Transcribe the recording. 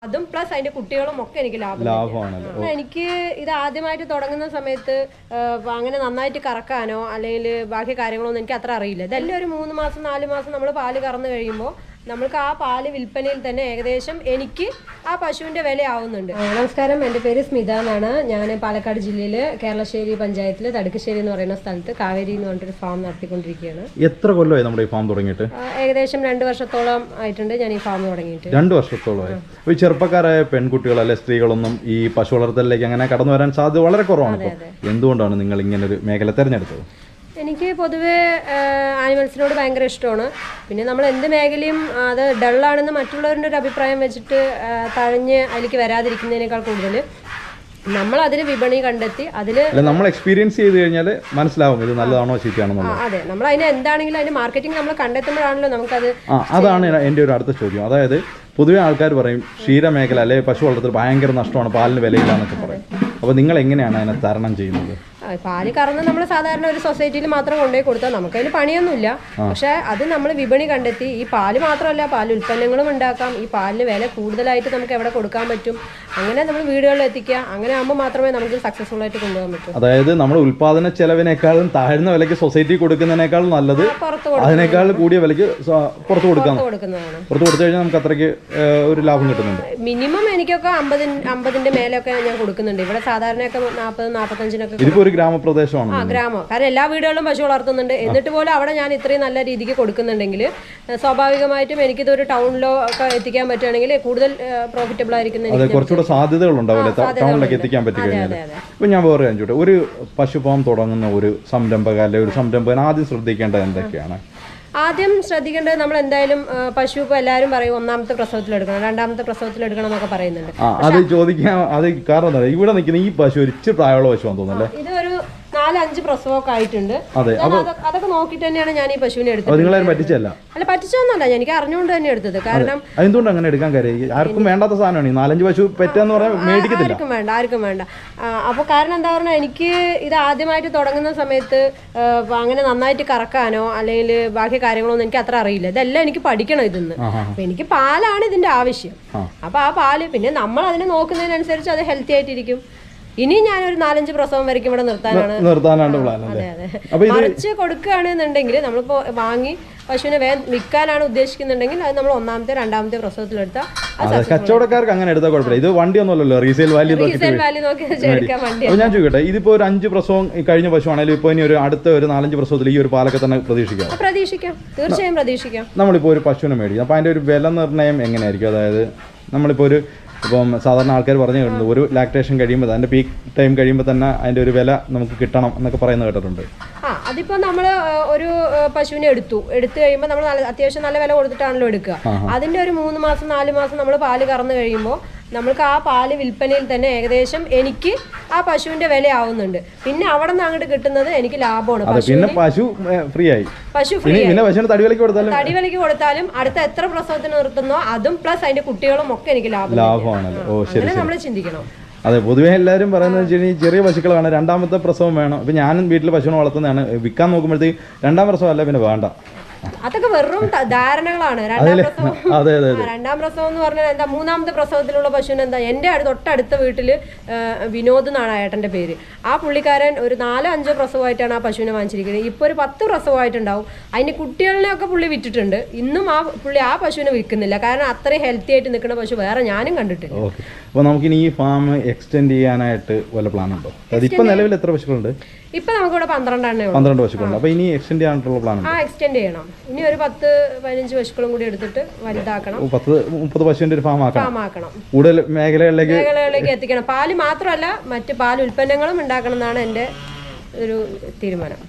അതും പ്ലസ് അതിന്റെ കുട്ടികളും ഒക്കെ എനിക്ക് ലാഭം തന്നെയാ. ലാഭമാണല്ലോ കാരണം എനിക്ക് ഇത് ആദ്യമായിട്ട് തുടങ്ങുന്ന സമയത്ത് ആ, അങ്ങനെ നന്നായിട്ട് കറക്കാനോ അല്ലെങ്കിൽ ബാക്കി കാര്യങ്ങളൊന്നും എനിക്ക് അത്ര അറിയില്ല ഇതെല്ലാം ഒരു മൂന്ന് മാസം നാല് മാസം നമ്മൾ പാല് കറന്നു കഴിയുമ്പോൾ നമ്മൾക്ക് ആ പാല് വിൽപ്പനയിൽ തന്നെ ഏകദേശം എനിക്ക് ആ പശുവിന്റെ വില ആവുന്നുണ്ട് നമസ്കാരം എൻ്റെ പേര് സ്മിത എന്നാണ് ഞാൻ പാലക്കാട് ജില്ലയിൽ കേരളശ്ശേരി പഞ്ചായത്തിൽ തടുക്കശ്ശേരി എന്ന് പറയുന്ന സ്ഥലത്ത് കാവേരി എന്ന് പറഞ്ഞിട്ടൊരു ഫാം നടത്തിക്കൊണ്ടിരിക്കുകയാണ് എത്ര കൊല്ലമായി നമ്മുടെ ഈ ഫാം തുടങ്ങിയിട്ട് ആ, ഏകദേശം രണ്ട് വർഷത്തോളം ആയിട്ടുണ്ട് ഞാൻ ഈ ഫാം തുടങ്ങിയിട്ട് രണ്ട് വർഷത്തോളമായി അപ്പോൾ ഈ ചെറുപ്പക്കാരായ പെൺകുട്ടികൾ അല്ലെ സ്ത്രീകളൊന്നും ഈ പശു വളർത്തലിലേക്ക് അങ്ങനെ കടന്നു വരാൻ സാധ്യത വളരെ കുറവാണ് ഇപ്പോൾ എന്തുകൊണ്ടാണ് നിങ്ങൾ ഇങ്ങനെ ഒരു മേഖല തിരഞ്ഞെടുത്തത് എനിക്ക് പൊതുവേ ആനിമൽസിനോട് ഭയങ്കര ഇഷ്ടമാണ് പിന്നെ നമ്മൾ എന്ത് മേഖലയും ആ, അത് ഡള്ളാണെന്ന് മറ്റുള്ളവരുടെ ഒരു അഭിപ്രായം വെച്ചിട്ട് ആ, തഴഞ്ഞ് അതിലേക്ക് വരാതിരിക്കുന്നതിനേക്കാൾ കൂടുതൽ നമ്മൾ അതിൽ വിപണി കണ്ടെത്തി അതിൽ അല്ല നമ്മൾ എക്സ്പീരിയൻസ് ചെയ്ത് കഴിഞ്ഞാൽ മനസ്സിലാവും ഇത് നല്ലതാണോ ചീത്തയാണെന്നുള്ളത് അതെ നമ്മൾ അതിന് എന്താണെങ്കിലും അതിന്റെ മാർക്കറ്റിംഗ് നമ്മൾ കണ്ടെത്തുമ്പോഴാണല്ലോ നമുക്കത് ആ അതാണ് എൻ്റെ ഒരു അടുത്ത ചോദ്യം അതായത് പൊതുവെ ആൾക്കാർ പറയും ക്ഷീരമേഖല അല്ലെ പശു വളർത്തൽ ഭയങ്കര നഷ്ടമാണ് പാലിന് വിലയില്ല എന്നൊക്കെ പറയും അപ്പോൾ നിങ്ങൾ എങ്ങനെയാണ് അതിനെ തരണം ചെയ്യുന്നത് ആ, പാല് കറന്ന് നമ്മൾ സാധാരണ ഒരു സൊസൈറ്റിയിൽ മാത്രം കൊണ്ടുപോയി കൊടുത്താൽ നമുക്ക് അതിന് പണിയൊന്നുമില്ല പക്ഷെ അത് നമ്മൾ വിപണി കണ്ടെത്തി ഈ പാല് മാത്രമല്ല പാൽ ഉൽപ്പന്നങ്ങളും ഉണ്ടാക്കാം ഈ പാലിന് വില കൂടുതലായിട്ട് നമുക്ക് എവിടെ കൊടുക്കാൻ പറ്റും അങ്ങനെ നമ്മൾ വീടുകളിൽ എത്തിക്കുക അങ്ങനെ ആകുമ്പോൾ മാത്രമേ നമുക്ക് സക്സസ്ഫുൾ ആയിട്ട് കൊണ്ടുപോകാൻ പറ്റൂ അതായത് നമ്മൾ ഉൽപാദന ചെലവിനേക്കാളും താഴ്ന്ന വിലയ്ക്ക് സൊസൈറ്റി കൊടുക്കുന്നതിനേക്കാളും നല്ലത് പുറത്ത് അതിനേക്കാൾ കൂടിയ വിലയ്ക്ക് സ- പുറത്ത് കൊടുക്കാം കൊടുത്ത് കൊടുക്കുന്നതാണ് പുറത്ത് കൊടുത്തു കഴിഞ്ഞാൽ നമുക്ക് അത്രയ്ക്ക് ഏഹ്, ഒരു ലാഭം കിട്ടുന്നുണ്ട് മിനിമം എനിക്കൊക്കെ അമ്പതിന് അമ്പതിന്റെ മേലൊക്കെ ഞാൻ കൊടുക്കുന്നുണ്ട് ഇവിടെ സാധാരണയൊക്കെ നാൽപ്പത് നാൽപ്പത്തഞ്ചിനൊക്കെ ഇതിപ്പോ ഒരു ഗ്രാമപ്രദേശമാണ് ആ ഗ്രാമം കാരണം എല്ലാ വീടുകളിലും പശു വളർത്തുന്നുണ്ട് എന്നിട്ട് പോലും അവിടെ ഞാൻ ഇത്രയും നല്ല രീതിക്ക് കൊടുക്കുന്നുണ്ടെങ്കിൽ സ്വാഭാവികമായിട്ടും എനിക്കിതൊരു ടൗണിലോ ഒക്കെ എത്തിക്കാൻ പറ്റുകയാണെങ്കിൽ കൂടുതൽ പ്രോഫിറ്റബിൾ ആയിരിക്കുന്ന അതെ എനിക്ക് കുറച്ചുകൂടെ സാധ്യതകൾ ഉണ്ടാവില്ലേ ടൗണിലേക്ക് എത്തിക്കാൻ പറ്റി അതെ കഴിഞ്ഞാൽ അതെ അതെ ഇപ്പൊ ഞാൻ വേറെ കാര്യം ചോദിച്ചോട്ടെ ഒരു പശു ഫാം തുടങ്ങുന്ന ഒരു സംരംഭക അല്ലെ ഒരു സംരംഭകൻ ആദ്യം ശ്രദ്ധിക്കേണ്ടത് എന്തൊക്കെയാണ് ആദ്യം ശ്രദ്ധിക്കേണ്ടത് നമ്മൾ എന്തായാലും ആ, പശു ഇപ്പോൾ എല്ലാവരും പറയും ഒന്നാമത്തെ പ്രസവത്തിൽ എടുക്കണം രണ്ടാമത്തെ പ്രസവത്തിൽ എടുക്കണം എന്നൊക്കെ പറയുന്നുണ്ട് ആ അത് ചോദിക്കാൻ അത് കാരണം എന്താ ഇവിടെ നിൽക്കുന്ന ഈ പശു ഒരു ഇച്ചിരി പ്രായമുള്ള പശുവാന്ന് തോന്നുന്നല്ലേ ഇത് ഒരു നാലഞ്ച് പ്രസവമൊക്കെ ആയിട്ടുണ്ട് അതെ ഞാൻ അതൊ- അതൊക്കെ നോക്കിയിട്ട് തന്നെയാണ് ഞാൻ ഈ പശുവിനെ അപ്പൊ എടുത്തത് നിങ്ങളാരും പറ്റിച്ചല്ല അല്ല പറ്റിച്ചൊന്നുമല്ല എനിക്ക് അറിഞ്ഞുകൊണ്ട് തന്നെ എടുത്തത് കാരണം അതെന്തുകൊണ്ട് അങ്ങനെ എടുക്കാൻ കാര്യം ആർക്കും വേണ്ടാത്ത സാധനമാണ് ഈ നാലഞ്ച് പശു പെറ്റാന്ന് പറയാൻ മേടിക്കത്തില്ല ആർക്കും വേണ്ട ആർക്കും വേണ്ട അപ്പോൾ കാരണം എന്താ പറഞ്ഞാൽ എനിക്ക് ഇത് ആദ്യമായിട്ട് തുടങ്ങുന്ന സമയത്ത് ആ, അങ്ങനെ നന്നായിട്ട് കറക്കാനോ അല്ലെങ്കിൽ ബാക്കി കാര്യങ്ങളൊന്നും എനിക്ക് അത്ര അറിയില്ല ഇതെല്ലാം എനിക്ക് പഠിക്കണം ഇതിന്ന് ആഹാ. അപ്പൊ എനിക്ക് പാലാണ് ഇതിന്റെ ആവശ്യം ആ. അപ്പൊ ആ പാല് പിന്നെ നമ്മൾ അതിനെ നോക്കുന്നതിനനുസരിച്ച് അത് ഹെൽത്തി ആയിട്ടിരിക്കും ഇനി ഞാനൊരു നാലഞ്ച് പ്രസവം വരയ്ക്കും ഇവിടെ നിർത്താനാണ് നിർത്താനാണ് പ്ലാൻ അല്ലേ അതെ അതെ അപ്പൊ ഇത് മറിച്ച് കൊടുക്കുകയാണെന്നുണ്ടെങ്കിൽ നമ്മളിപ്പോ വാങ്ങി പശുവിനെ വേ വിൽക്കാനാണ് ഉദ്ദേശിക്കുന്നുണ്ടെങ്കിൽ അത് നമ്മൾ ഒന്നാമത്തെ രണ്ടാമത്തെ പ്രസവത്തിലെടുത്താൽ അത് അതെ കച്ചവടക്കാർക്ക് അങ്ങനെ എടുത്താൽ കുഴപ്പമില്ല ഇത് വണ്ടി ഒന്നുമല്ലോ റീസെയിൽ വാല്യൂ റീസെയിൽ വാല്യൂ നോക്കി എടുക്കാൻ വണ്ടി അപ്പൊ ഞാൻ ചോദിക്കട്ടെ ഇതിപ്പോ ഒരു അഞ്ച് പ്രസവം ഈ കഴിഞ്ഞ പശു ആണെങ്കിലും ഇപ്പൊ ഇനി ഒരു അടുത്ത ഒരു നാലഞ്ച് പ്രസവത്തിൽ ഈ ഒരു പാലൊക്കെ തന്നെ പ്രതീക്ഷിക്കാം ആ, പ്രതീക്ഷിക്കാം തീർച്ചയായും പ്രതീക്ഷിക്കാം നമ്മളിപ്പോൾ ഒരു പശുവിനെ മേടിക്കും അപ്പോൾ അതിൻ്റെ ഒരു വില നിർണ്ണയം എങ്ങനെയായിരിക്കും അതായത് നമ്മളിപ്പോൾ ഒരു ഇപ്പം സാധാരണ ആൾക്കാർ പറഞ്ഞു കേട്ടിട്ടുണ്ട് ഒരു ലാക്ടേഷൻ കഴിയുമ്പോൾ അതിൻ്റെ പീക്ക് ടൈം കഴിയുമ്പോൾ തന്നെ അതിൻ്റെ ഒരു വില നമുക്ക് കിട്ടണം എന്നൊക്കെ പറയുന്നത് കേട്ടിട്ടുണ്ട് ആ അതിപ്പോ നമ്മൾ ഒരു ആ, പശുവിനെ എടുത്തു എടുത്തു കഴിയുമ്പോൾ നമ്മൾ നല്ല അത്യാവശ്യം നല്ല വില കൊടുത്തിട്ടാണല്ലോ എടുക്കുക അതിന്റെ ഒരു മൂന്ന് മാസം നാല് മാസം നമ്മൾ പാല് കറന്നു കഴിയുമ്പോൾ നമ്മൾക്ക് ആ പാല് വിൽപ്പനയിൽ തന്നെ ഏകദേശം എനിക്ക് ആ പശുവിന്റെ വില ആവുന്നുണ്ട് പിന്നെ അവിടെ നിന്ന് അങ്ങോട്ട് കിട്ടുന്നത് എനിക്ക് ലാഭമാണ് അതെ പശു പിന്നെ പശു ഫ്രീ ആയി പശു ഫ്രീ ഇനി പിന്നെ പശുവിന് തടിവിലക്ക് കൊടുത്താലും തടിവലിക്ക് കൊടുത്താലും അടുത്ത എത്ര പ്രസവത്തിന് നിർത്തുന്നോ അതും പ്ലസ് അതിന്റെ കുട്ടികളും ഒക്കെ എനിക്ക് ലാഭം ലാഭമാണല്ലോ ഓ ശരി അങ്ങനെ നമ്മൾ ചിന്തിക്കണം അതെ പൊതുവേ എല്ലാവരും പറയുന്നത് വെച്ച് കഴിഞ്ഞാൽ ഈ ചെറിയ പശുക്കളാണ് രണ്ടാമത്തെ പ്രസവം വേണം ഇപ്പം ഞാനും വീട്ടിൽ പശുവിനെ വളർത്തുന്നതാണ് വിൽക്കാൻ നോക്കുമ്പോഴത്തേക്ക് രണ്ടാം പ്രസവം അല്ല പിന്നെ വേണ്ട അതൊക്കെ വെറും ത- ധാരണകളാണ് രണ്ടാം പ്രസവം അതെ അതെ ആ, രണ്ടാം പ്രസവം എന്ന് പറഞ്ഞാൽ എന്താ മൂന്നാമത്തെ പ്രസവത്തിലുള്ള പശുവിന് എന്താ എൻ്റെ അടുത്ത് തൊട്ടടുത്ത വീട്ടിൽ വിനോദ് എന്നാണ് ആ ഏട്ടൻ്റെ പേര് ആ പുള്ളിക്കാരൻ ഒരു നാലോ അഞ്ചോ പ്രസവമായിട്ടാണ് ആ പശുവിനെ വാങ്ങിച്ചിരിക്കുന്നത് ഇപ്പോൾ ഒരു പത്ത് പ്രസവമായിട്ടുണ്ടാവും അതിന് കുട്ടികളിനെയൊക്കെ പുള്ളി വിറ്റിട്ടുണ്ട് ഇന്നും ആ പുള്ളി ആ പശുവിനെ വിൽക്കുന്നില്ല കാരണം അത്രയും ഹെൽത്തി ആയിട്ട് നിൽക്കുന്ന പശു വേറെ ഞാനും കണ്ടിട്ടില്ല ഓക്കെ അപ്പോൾ നമുക്കിനി ഈ ഫാം എക്സ്റ്റെൻഡ് ചെയ്യാനായിട്ട് വല്ല പ്ലാൻ ഉണ്ടോ അതിപ്പോൾ നിലവിൽ എത്ര പശുക്കളുണ്ട് ഇപ്പൊ നമുക്കിവിടെ പന്ത്രണ്ടെണ്ണേ ഉള്ളൂ പന്ത്രണ്ട് പശുക്കളുണ്ട് അപ്പോൾ ഇനി എക്സ്റ്റെൻഡ് ചെയ്യാനായിട്ടുള്ള പ്ലാൻ ഉണ്ട് ആ എക്സ്റ്റെൻഡ് ചെയ്യണം ഇനി ഒരു പത്ത് പതിനഞ്ച് പശുക്കളും കൂടി എടുത്തിട്ട് വലുതാക്കണം പത്ത് മുപ്പത് പശുവിൻ്റെ ഒരു ഫാം ആക്കണം ഫാം ആക്കണം കൂടുതൽ മേഖലകളിലേക്ക് മേഖലകളിലേക്ക് എത്തിക്കണം പാല് മാത്രമല്ല മറ്റ് പാൽ ഉൽപ്പന്നങ്ങളും ഉണ്ടാക്കണം എന്നാണ് എൻ്റെ ഒരു തീരുമാനം